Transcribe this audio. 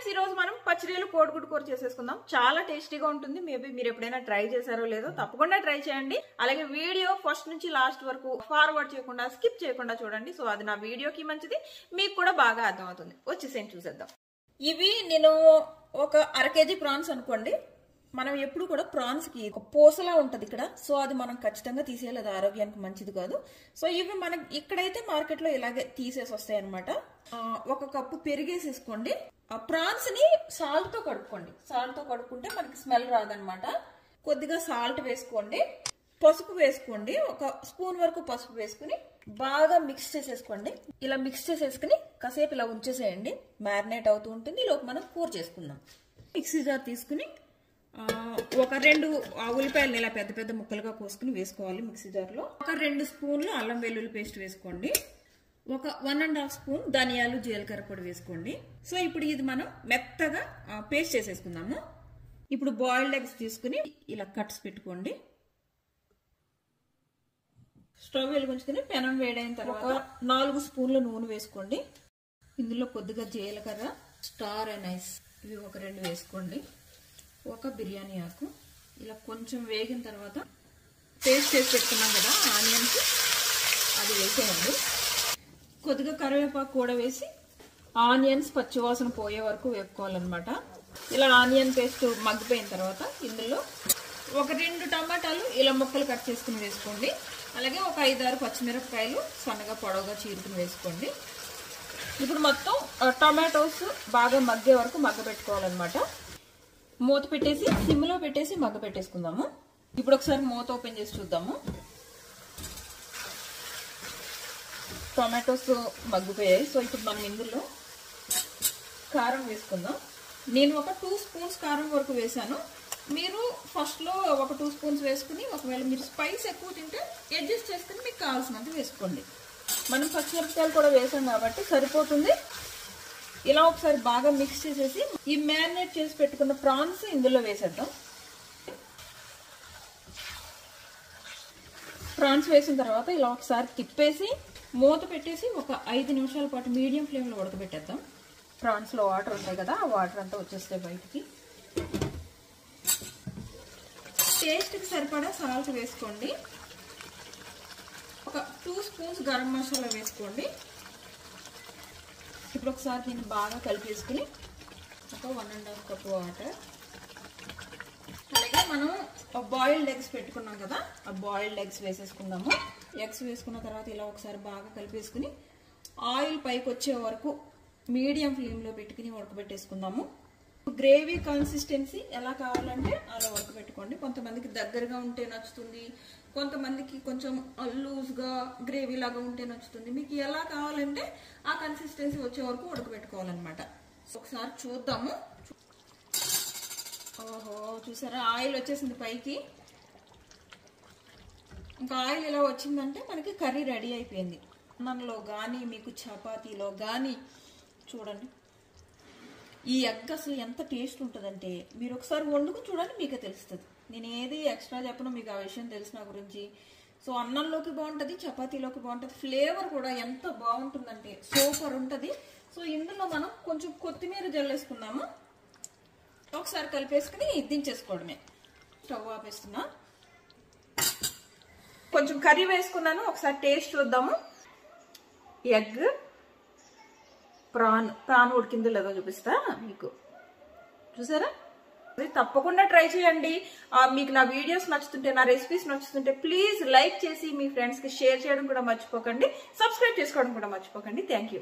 friends ఈ రోజు మనం పచ్చిరీలు కోడిగుడ్డు కూర చేసేసుకుందాం చాలా టేస్టీగా ఉంటుంది మేబీ మీరు ఎప్పుడైనా ట్రై చేశారో లేదో తప్పకుండా ట్రై చేయండి అలాగే వీడియో ఫస్ట్ నుంచి లాస్ట్ వరకు ఫార్వర్డ్ చేయకుండా స్కిప్ చేయకుండా చూడండి సో అది నా వీడియోకి మంచిది మీకు కూడా బాగా అర్థమవుతుంది వచ్చేసేం చూసేద్దాం ఇవి నేను ఒక అర కేజీ ప్రాన్స్ అనుకోండి మనం ఎప్పుడు కూడా ప్రాన్స్ కి ఒక పూసలా ఉంటది ఇక్కడ సో అది మనం ఖచ్చితంగా తీసేయాలి అది ఆరోగ్యానికి మంచిది కాదు సో ఇవి మనం ఇక్కడైతే మార్కెట్ లో ఇలాగే తీసేసి వస్తాయి అనమాట ఒక కప్పు పెరిగేసేసుకోండి ఆ ప్రాన్స్ ని సాల్ట్ తో కడుక్కోండి సాల్ట్ తో కడుక్కుంటే మనకి స్మెల్ రాదనమాట కొద్దిగా సాల్ట్ వేసుకోండి పసుపు వేసుకోండి ఒక స్పూన్ వరకు పసుపు వేసుకుని బాగా మిక్స్ చేసేసుకోండి ఇలా మిక్స్ చేసేసుకుని కాసేపు ఇలా ఉంచేసేయండి మ్యారినేట్ అవుతూ ఉంటుంది లోపు మనం కూర చేసుకుందాం మిక్సీ జార్ తీసుకుని ఆ, ఒక రెండు ఆ ఉల్లిపాయలు ఇలా పెద్ద పెద్ద ముక్కలుగా కోసుకుని వేసుకోవాలి మిక్సీ జార్లో ఒక రెండు స్పూన్లు అల్లం వెల్లుల్లి పేస్ట్ వేసుకోండి ఒక వన్ అండ్ హాఫ్ స్పూన్ ధనియాలు జీలకర్ర పొడి వేసుకోండి సో ఇప్పుడు ఇది మనం మెత్తగా పేస్ట్ చేసేసుకుందాము ఇప్పుడు బాయిల్డ్ ఎగ్స్ తీసుకుని ఇలా కట్స్ పెట్టుకోండి స్టవ్ వెలిగించుకుని పెనం వేడైన తర్వాత నాలుగు స్పూన్ల నూనె వేసుకోండి ఇందులో కొద్దిగా జీలకర్ర స్టార్ అండ్ ఐస్ ఇవి ఒక రెండు వేసుకోండి ఒక బిర్యానీ ఆకు ఇలా కొంచెం వేగిన తర్వాత పేస్ట్ చేసి పెట్టుకున్నాం కదా ఆనియన్స్ అది వేసేయండి కొద్దిగా కరివేపాకు కూడా వేసి ఆనియన్స్ పచ్చివాసన పోయే వరకు వేపుకోవాలన్నమాట ఇలా ఆనియన్ పేస్ట్ మగ్గిపోయిన తర్వాత ఇందులో ఒక రెండు టమాటాలు ఇలా ముక్కలు కట్ చేసుకుని వేసుకోండి అలాగే ఒక ఐదారు పచ్చిమిరపకాయలు సన్నగా పొడవుగా చీరుకుని వేసుకోండి ఇప్పుడు మొత్తం ఆ, టమాటోస్ బాగా మగ్గే వరకు మగ్గ పెట్టుకోవాలన్నమాట మూత పెట్టేసి సిమ్లో పెట్టేసి మగ్గ పెట్టేసుకుందాము ఇప్పుడు ఒకసారి మూత ఓపెన్ చేసి చూద్దాము టొమాటోస్ మగ్గిపోయాయి సో ఇప్పుడు మనం ఇందులో కారం వేసుకుందాం నేను ఒక టూ స్పూన్స్ కారం వరకు వేసాను మీరు ఫస్ట్లో ఒక టూ స్పూన్స్ వేసుకుని ఒకవేళ మీరు స్పైస్ ఎక్కువ తింటే అడ్జస్ట్ చేసుకుని మీకు కావాల్సినంత వేసుకోండి మనం పచ్చిమిరపకాయలు కూడా వేసాం కాబట్టి సరిపోతుంది ఇలా ఒకసారి బాగా మిక్స్ చేసేసి ఈ మ్యారినేట్ చేసి పెట్టుకున్న ప్రాన్స్ ఇందులో వేసేద్దాం ప్రాన్స్ వేసిన తర్వాత ఇలా ఒకసారి తిప్పేసి మూత పెట్టేసి ఒక ఐదు నిమిషాల పాటు మీడియం ఫ్లేమ్లో ఉడకబెట్టేద్దాం ప్రాన్స్లో వాటర్ ఉంటాయి కదా ఆ వాటర్ అంతా వచ్చేస్తాయి బయటికి టేస్ట్కి సరిపడా సాల్ట్ వేసుకోండి ఒక టూ స్పూన్స్ గరం మసాలా వేసుకోండి ఇప్పుడు ఒకసారి దీన్ని బాగా కలిపేసుకుని ఒక one and half cup water అలాగే మనం బాయిల్డ్ ఎగ్స్ పెట్టుకున్నాం కదా ఆ బాయిల్డ్ ఎగ్స్ వేసేసుకుందాము ఎగ్స్ వేసుకున్న తర్వాత ఇలా ఒకసారి బాగా కలిపేసుకుని ఆయిల్ పైకి వచ్చే వరకు మీడియం ఫ్లేమ్లో పెట్టుకుని ఉడకబెట్టేసుకుందాము గ్రేవీ కన్సిస్టెన్సీ ఎలా కావాలంటే అలా ఉడకబెట్టుకోండి కొంతమందికి దగ్గరగా ఉంటే నచ్చుతుంది కొంతమందికి కొంచెం లూజ్గా గ్రేవీ లాగా ఉంటే నచ్చుతుంది మీకు ఎలా కావాలంటే ఆ కన్సిస్టెన్సీ వచ్చే వరకు ఉడకబెట్టుకోవాలన్నమాట ఒకసారి చూద్దాము ఓహో చూసారా ఆయిల్ వచ్చేసింది పైకి ఇంకా ఆయిల్ ఇలా వచ్చిందంటే మనకి కర్రీ రెడీ అయిపోయింది మనలో కానీ మీకు చపాతీలో కానీ చూడండి ఈ ఎగ్ అసలు ఎంత టేస్ట్ ఉంటుందంటే మీరు ఒకసారి వండుకుని చూడండి మీకే తెలుస్తుంది నేను ఏది ఎక్స్ట్రా చెప్పను మీకు ఆ విషయం తెలుసు నా గురించి సో అన్నంలోకి బాగుంటుంది చపాతీలోకి బాగుంటుంది ఫ్లేవర్ కూడా ఎంత బాగుంటుందంటే సూపర్ ఉంటుంది సో ఇందులో మనం కొంచెం కొత్తిమీర జల్లేసుకుందాము ఒకసారి కలిపేసుకుని దించేసుకోవడమే స్టవ్ ఆపేస్తున్నా కొంచెం కర్రీ వేసుకున్నాను ఒకసారి టేస్ట్ చూద్దాము ఎగ్ ప్రాన్ ప్రాన్ ఉడికిందో లేదో చూపిస్తా మీకు చూసారా ఇది తప్పకుండా ట్రై చేయండి ఆ, మీకు నా వీడియోస్ నచ్చుతుంటే నా రెసిపీస్ నచ్చుతుంటే ప్లీజ్ లైక్ చేసి మీ ఫ్రెండ్స్కి షేర్ చేయడం కూడా మర్చిపోకండి సబ్స్క్రైబ్ చేసుకోవడం కూడా మర్చిపోకండి థ్యాంక్ యూ